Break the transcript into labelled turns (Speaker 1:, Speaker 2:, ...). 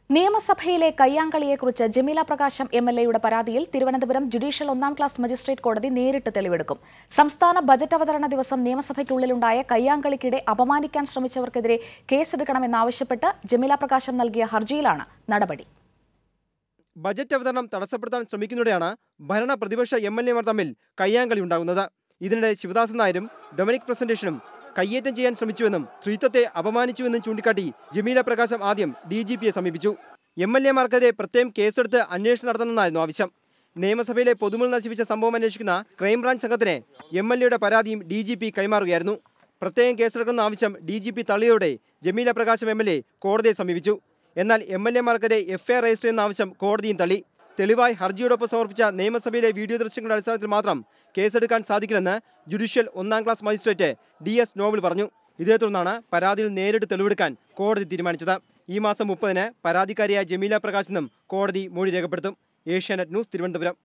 Speaker 1: നിയമസഭയിലെ കയ്യാങ്കളിയെക്കുറിച്ച് Jameela Prakasham M L എയുടെ പരാതിയിൽ തിരുവനന്തപുരം ജുഡീഷ്യൽ ഒന്നാം ക്ലാസ് മജിസ്ട്രേറ്റ് കോടതി നേരിട്ട് തെളിവെടുക്കും സംസ്ഥാന ബജറ്റ് അവതരണ ദിവസം നിയമസഭയ്ക്കുള്ളിലുണ്ടായ കയ്യാങ്കളിക്കിടെ അപമാനിക്കാൻ ശ്രമിച്ചവർക്കെതിരെ കേസെടുക്കണമെന്നാവശ്യപ്പെട്ട് ജമീല പ്രകാശം നൽകിയ ഹർജിയിലാണ് നടപടി
Speaker 2: ബജറ്റ് അവതരണം തടസ്സപ്പെടുത്താൻ ശ്രമിക്കുന്നതിനിടെയാണ് ഭരണ പ്രതിപക്ഷ എം എൽ എമാർ തമ്മിൽ കയ്യാങ്കളി ഉണ്ടാകുന്നത് ഇതിനിടെ ശിവദാസൻ നായരും ഡൊമിനിക് പ്രസന്റേഷനും കയ്യേറ്റം ചെയ്യാൻ ശ്രമിച്ചുവെന്നും സ്ത്രീത്വത്തെ അപമാനിച്ചുവെന്നും ചൂണ്ടിക്കാട്ടി ജമീല പ്രകാശം ആദ്യം ഡി ജി പിയെ സമീപിച്ചു എം എൽ എമാർക്കെതിരെ പ്രത്യേകം കേസെടുത്ത് അന്വേഷണം നടത്തണമെന്നായിരുന്നു ആവശ്യം നിയമസഭയിലെ പൊതുമുൾ നശിപ്പിച്ച സംഭവം അന്വേഷിക്കുന്ന ക്രൈംബ്രാഞ്ച് സംഘത്തിന് എം എൽ എയുടെ പരാതിയും ഡി ജി പി കൈമാറുകയായിരുന്നു പ്രത്യേകം കേസെടുക്കുന്ന ആവശ്യം ഡി ജി പി തള്ളിയോടെ Jameela Prakasham M L A കോടതിയെ സമീപിച്ചു എന്നാൽ എം എൽ എമാർക്കെതിരെ എഫ്ഐആർ രജിസ്റ്റർ ചെയ്യുന്ന ആവശ്യം കോടതിയും തള്ളി തെളിവായി ഹർജിയോടൊപ്പം സമർപ്പിച്ച നിയമസഭയിലെ വീഡിയോ ദൃശ്യങ്ങളുടെ അടിസ്ഥാനത്തിൽ മാത്രം കേസെടുക്കാൻ സാധിക്കില്ലെന്ന് ജുഡീഷ്യൽ ഒന്നാം class magistrate D S Noble പറഞ്ഞു ഇതേ തുടർന്നാണ് പരാതിയിൽ നേരിട്ട് തെളിവെടുക്കാൻ കോടതി തീരുമാനിച്ചത് ഈ മാസം മുപ്പതിന് പരാതിക്കാരിയായ ജമീല പ്രകാശിനും കോടതി മൊഴി രേഖപ്പെടുത്തും ഏഷ്യാനെറ്റ് ന്യൂസ് തിരുവനന്തപുരം